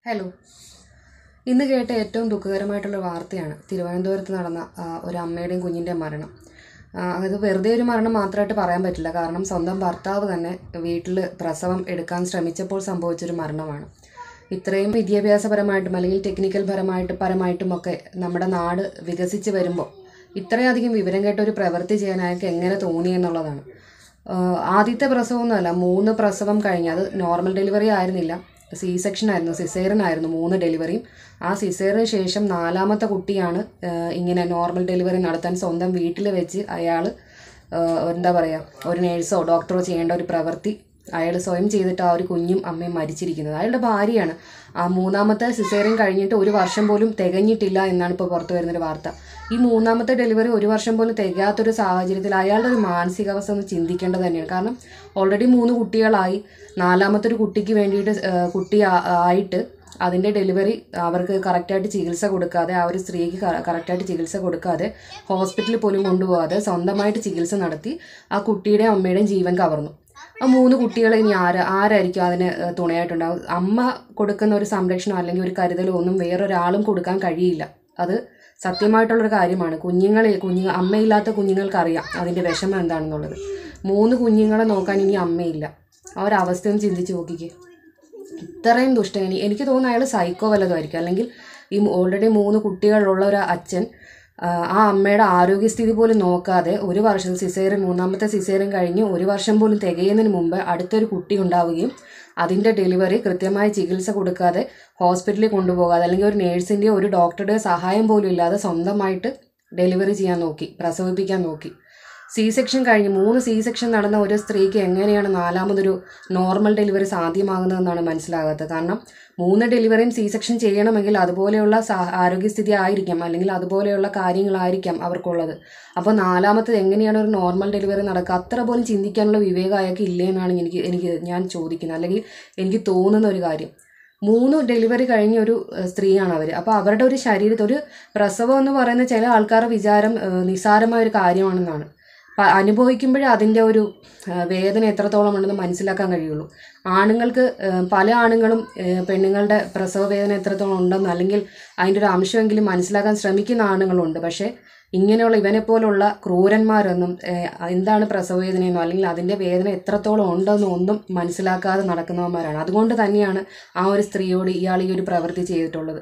hello ഇന്ന് കേട്ട ഏറ്റവും ദുഃഖകരമായിട്ടുള്ള വാർത്തയാണ് തിരുവനന്തപുരത്ത് നടന്ന ആ, ഒരു അമ്മയുടെയും കുഞ്ഞിൻ്റെയും മരണം ആ, അത് വെറുതെ ഒരു മരണം മാത്രമായിട്ട് പറയാൻ പറ്റില്ല കാരണം സ്വന്തം ഭർത്താവ് തന്നെ വീട്ടിൽ പ്രസവം എടുക്കാൻ ശ്രമിച്ചപ്പോൾ സംഭവിച്ചൊരു മരണമാണ് ഇത്രയും വിദ്യാഭ്യാസപരമായിട്ടും അല്ലെങ്കിൽ ടെക്നിക്കൽ പരമായിട്ട് പരമായിട്ടുമൊക്കെ നമ്മുടെ നാട് വികസിച്ച് വരുമ്പോൾ ഇത്രയധികം വിവരം കേട്ട ഒരു പ്രവൃത്തി ചെയ്യാൻ അയാൾക്ക് എങ്ങനെ തോന്നി എന്നുള്ളതാണ് ആഹ് ആദ്യത്തെ പ്രസവമൊന്നുമല്ല മൂന്ന് പ്രസവം കഴിഞ്ഞ് അത് നോർമൽ ഡെലിവറി ആയിരുന്നില്ല സി സെക്ഷൻ ആയിരുന്നു സിസേറിൻ ആയിരുന്നു മൂന്ന് ഡെലിവറിയും ആ സിസേറിന് ശേഷം നാലാമത്തെ കുട്ടിയാണ് ആഹ് ഇങ്ങനെ നോർമൽ ഡെലിവറി നടത്താൻ സ്വന്തം വീട്ടിൽ വെച്ച് അയാൾ എന്താ പറയുക ഒരു നേഴ്സോ ഡോക്ടറോ ചെയ്യേണ്ട ഒരു പ്രവൃത്തി അയാൾ സ്വയം ചെയ്തിട്ട് ആ ഒരു കുഞ്ഞും അമ്മയും മരിച്ചിരിക്കുന്നത് അയാളുടെ ഭാര്യയാണ് ആ മൂന്നാമത്തെ സിസേറിയൻ കഴിഞ്ഞിട്ട് ഒരു വർഷം പോലും തികഞ്ഞിട്ടില്ല എന്നാണ് ഇപ്പോൾ പുറത്തു വരുന്നൊരു വാർത്ത ഈ മൂന്നാമത്തെ ഡെലിവറി ഒരു വർഷം പോലും തികയാത്തൊരു സാഹചര്യത്തിൽ അയാളുടെ ഒരു മാനസികാവസ്ഥ ഒന്ന് ചിന്തിക്കേണ്ടത് തന്നെയാണ് കാരണം ഓൾറെഡി മൂന്ന് കുട്ടികളായി നാലാമത്തെ ഒരു കുട്ടിക്ക് വേണ്ടിയിട്ട് ആ, കുട്ടി ആ- ആയിട്ട് അതിൻ്റെ ഡെലിവറി അവർക്ക് കറക്റ്റായിട്ട് ചികിത്സ കൊടുക്കാതെ ആ ഒരു സ്ത്രീക്ക് കറക്റ്റായിട്ട് ചികിത്സ കൊടുക്കാതെ ഹോസ്പിറ്റലിൽ പോലും കൊണ്ടുപോകാതെ സ്വന്തമായിട്ട് ചികിത്സ നടത്തി ആ കുട്ടിയുടെയും അമ്മയുടെയും ജീവൻ കവർന്നു ആ മൂന്ന് കുട്ടികളെ ഇനി ആര് ആരായിരിക്കും അതിന് ഏഹ്, തുണയായിട്ടുണ്ടാവും അമ്മ കൊടുക്കുന്ന ഒരു സംരക്ഷണം അല്ലെങ്കിൽ ഒരു കരുതലോ ഒന്നും വേറൊരാളും കൊടുക്കാൻ കഴിയില്ല അത് സത്യമായിട്ടുള്ളൊരു കാര്യമാണ് കുഞ്ഞുങ്ങളെ കുഞ്ഞു അമ്മയില്ലാത്ത കുഞ്ഞുങ്ങൾക്കറിയാം അതിൻ്റെ വിഷമം എന്താണെന്നുള്ളത് മൂന്ന് കുഞ്ഞുങ്ങളെ നോക്കാൻ ഇനി അമ്മയില്ല ആ ഒരു അവസ്ഥയൊന്ന് ചിന്തിച്ച് നോക്കിക്കേ ഇത്രയും ദുഷ്ടൻ എനി- എനിക്ക് തോന്നുന്നു അയാൾ സൈക്കോ വല്ലതുമായിരിക്കും അല്ലെങ്കിൽ ഈ ഓൾറെഡി മൂന്ന് കുട്ടികളുള്ള ഒരു അച്ഛൻ ആ, ആ അമ്മയുടെ ആരോഗ്യസ്ഥിതി പോലും നോക്കാതെ ഒരു വർഷം സിസേറിയൻ മൂന്നാമത്തെ സിസേറിയൻ കഴിഞ്ഞ് ഒരു വർഷം പോലും തികയുന്നതിന് മുമ്പ് അടുത്തൊരു കുട്ടി ഉണ്ടാവുകയും അതിൻ്റെ ഡെലിവറി കൃത്യമായി ചികിത്സ കൊടുക്കാതെ ഹോസ്പിറ്റലിൽ കൊണ്ടുപോകാതെ അല്ലെങ്കിൽ ഒരു നേഴ്സിൻ്റെയോ ഒരു ഡോക്ടറുടെയോ സഹായം പോലും ഇല്ലാതെ സ്വന്തമായിട്ട് ഡെലിവറി ചെയ്യാൻ നോക്കി പ്രസവിപ്പിക്കാൻ നോക്കി സി സെക്ഷൻ കഴിഞ്ഞ് മൂന്ന് സി സെക്ഷൻ നടന്ന ഒരു സ്ത്രീക്ക് എങ്ങനെയാണ് നാലാമതൊരു നോർമൽ ഡെലിവറി സാധ്യമാകുന്നതെന്നാണ് മനസ്സിലാകാത്തത് കാരണം മൂന്ന് ഡെലിവറിയും സി സെക്ഷൻ ചെയ്യണമെങ്കിൽ അതുപോലെയുള്ള സാ- ആരോഗ്യസ്ഥിതി ആയിരിക്കാം അല്ലെങ്കിൽ അതുപോലെയുള്ള കാര്യങ്ങളായിരിക്കാം അവർക്കുള്ളത് അപ്പോൾ നാലാമത്തത് എങ്ങനെയാണ് ഒരു നോർമൽ ഡെലിവറി നടക്കുക അത്ര പോലും ചിന്തിക്കാനുള്ള വിവേകം അയാൾക്ക് ഇല്ലേ എന്നാണ് എനിക്ക് എനിക്ക് ഞാൻ ചോദിക്കുന്നത് അല്ലെങ്കിൽ എനിക്ക് തോന്നുന്ന ഒരു കാര്യം മൂന്ന് ഡെലിവറി കഴിഞ്ഞ ഒരു ഏഹ്, സ്ത്രീയാണ് അവർ അപ്പോൾ അവരുടെ ഒരു ശരീരത്തിൽ ഒരു പ്രസവം എന്ന് പറയുന്ന ചില ആൾക്കാരുടെ വിചാരം ഏഹ്, നിസ്സാരമായ ഒരു കാര്യമാണെന്നാണ് പ- അനുഭവിക്കുമ്പോഴേ അതിൻ്റെ ഒരു ഏഹ്, വേദന എത്രത്തോളം ഉണ്ടെന്ന് മനസ്സിലാക്കാൻ കഴിയുള്ളൂ ആണുങ്ങൾക്ക് ഏഹ്, പല ആണുങ്ങളും ഏഹ്, പെണ്ണുങ്ങളുടെ പ്രസവ വേദന എത്രത്തോളം ഉണ്ടെന്ന് അല്ലെങ്കിൽ അതിൻ്റെ ഒരു അംശമെങ്കിലും മനസ്സിലാക്കാൻ ശ്രമിക്കുന്ന ആണുങ്ങളുണ്ട് പക്ഷേ ഇങ്ങനെയുള്ള ഇവനെ പോലുള്ള ക്രൂരന്മാരൊന്നും ഏഹ്, എന്താണ് പ്രസവവേദനയെന്നോ അല്ലെങ്കിൽ അതിൻ്റെ വേദന എത്രത്തോളം ഉണ്ടെന്നോ ഒന്നും മനസ്സിലാക്കാതെ നടക്കുന്നവന്മാരാണ് അതുകൊണ്ട് തന്നെയാണ് ആ ഒരു സ്ത്രീയോട് ഇയാൾ ഈ ഒരു പ്രവൃത്തി ചെയ്തിട്ടുള്ളത്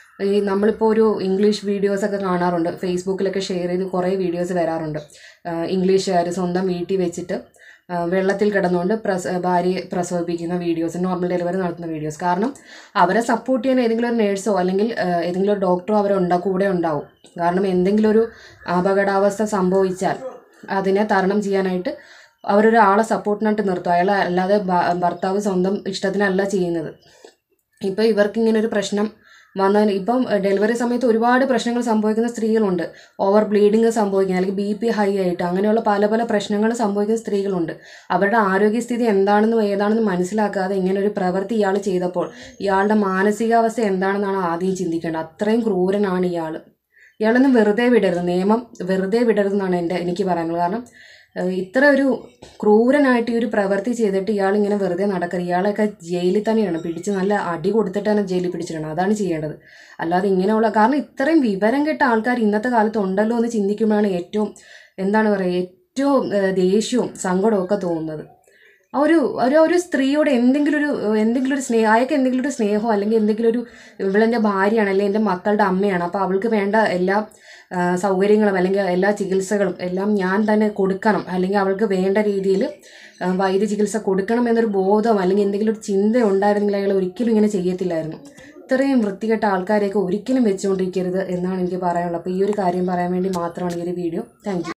ഈ നമ്മളിപ്പോൾ ഒരു ഇംഗ്ലീഷ് വീഡിയോസൊക്കെ കാണാറുണ്ട് ഫേസ്ബുക്കിലൊക്കെ ഷെയർ ചെയ്ത് കുറേ വീഡിയോസ് വരാറുണ്ട് ആഹ് ഇംഗ്ലീഷുകാർ സ്വന്തം വീട്ടിൽ വെച്ചിട്ട് ആഹ് വെള്ളത്തിൽ കിടന്നുകൊണ്ട് പ്രസ ഭാര്യയെ പ്രസവിപ്പിക്കുന്ന വീഡിയോസ് നോർമൽ ഡെലിവറി നടത്തുന്ന വീഡിയോസ് കാരണം അവരെ സപ്പോർട്ട് ചെയ്യാൻ ഏതെങ്കിലും ഒരു നേഴ്സോ അല്ലെങ്കിൽ ആഹ് ഏതെങ്കിലും ഒരു ഡോക്ടറോ അവരെ ഉണ്ടാ കൂടെ ഉണ്ടാവും കാരണം എന്തെങ്കിലും ഒരു അപകടാവസ്ഥ സംഭവിച്ചാൽ അതിനെ തരണം ചെയ്യാനായിട്ട് അവരൊരാളെ സപ്പോർട്ടിനായിട്ട് നിർത്തും അയാൾ അല്ലാതെ ഭ- ഭർത്താവ് സ്വന്തം ഇഷ്ടത്തിനല്ല ചെയ്യുന്നത് ഇപ്പോൾ ഇവർക്ക് ഇങ്ങനെ ഒരു പ്രശ്നം വന്നതിന് ഇപ്പം ഡെലിവറി സമയത്ത് ഒരുപാട് പ്രശ്നങ്ങൾ സംഭവിക്കുന്ന സ്ത്രീകളുണ്ട് ഓവർ ബ്ലീഡിങ് സംഭവിക്കുന്ന അല്ലെങ്കിൽ ബി പി ഹൈ ആയിട്ട് അങ്ങനെയുള്ള പല പല പ്രശ്നങ്ങൾ സംഭവിക്കുന്ന സ്ത്രീകളുണ്ട് അവരുടെ ആരോഗ്യസ്ഥിതി എന്താണെന്നും ഏതാണെന്ന് മനസ്സിലാക്കാതെ ഇങ്ങനെ ഒരു പ്രവൃത്തി ഇയാൾ ചെയ്തപ്പോൾ ഇയാളുടെ മാനസികാവസ്ഥ എന്താണെന്നാണ് ആദ്യം ചിന്തിക്കേണ്ടത് അത്രയും ക്രൂരനാണ് ഇയാൾ ഇയാളൊന്നും വെറുതെ വിടരുത് നിയമം വെറുതെ വിടരുതെന്നാണ് എൻ്റെ എനിക്ക് പറയാനുള്ളത് കാരണം ഏഹ് ഇത്ര ഒരു ക്രൂരനായിട്ട് ഈ ഒരു പ്രവൃത്തി ചെയ്തിട്ട് ഇയാൾ ഇങ്ങനെ വെറുതെ നടക്കരുത് ഇയാളൊക്കെ ജയിലിൽ തന്നെയാണ് പിടിച്ച് നല്ല അടി കൊടുത്തിട്ട് തന്നെ ജയിലിൽ പിടിച്ചിടണം അതാണ് ചെയ്യേണ്ടത് അല്ലാതെ ഇങ്ങനെയുള്ള കാരണം ഇത്രയും വിവരം കെട്ട ആൾക്കാർ ഇന്നത്തെ കാലത്ത് ഉണ്ടല്ലോ എന്ന് ചിന്തിക്കുമ്പോഴാണ് ഏറ്റവും എന്താണ് പറയുക ഏറ്റവും ഏഹ് ദേഷ്യവും സങ്കടവും ഒക്കെ തോന്നുന്നത് ആ ഒരു ഒരു ഒരു സ്ത്രീയോട് എന്തെങ്കിലും ഒരു എന്തെങ്കിലും ഒരു സ്നേഹം അയാൾക്ക് എന്തെങ്കിലും ഒരു സ്നേഹമോ അല്ലെങ്കിൽ എന്തെങ്കിലും ഒരു ഇവളെൻ്റെ ഭാര്യയാണ് അല്ലെങ്കിൽ എൻ്റെ മക്കളുടെ അമ്മയാണ് അപ്പോൾ അവൾക്ക് വേണ്ട എല്ലാ ആ, സൗകര്യങ്ങളും അല്ലെങ്കിൽ എല്ലാ ചികിത്സകളും എല്ലാം ഞാൻ തന്നെ കൊടുക്കണം അല്ലെങ്കിൽ അവൾക്ക് വേണ്ട രീതിയിൽ വൈദ്യ ചികിത്സ കൊടുക്കണം എന്നൊരു ബോധം അല്ലെങ്കിൽ എന്തെങ്കിലും ഒരു ചിന്ത ഉണ്ടായിരുന്നെങ്കിൽ അയാൾ ഒരിക്കലും ഇങ്ങനെ ചെയ്യത്തില്ലായിരുന്നു ഇത്രയും വൃത്തികെട്ട ആൾക്കാരെയൊക്കെ ഒരിക്കലും വെച്ചുകൊണ്ടിരിക്കരുത് എന്നാണ് എനിക്ക് പറയാനുള്ളത് അപ്പോൾ ഈ ഒരു കാര്യം പറയാൻ വേണ്ടി മാത്രമാണ് ഈ ഒരു വീഡിയോ താങ്ക്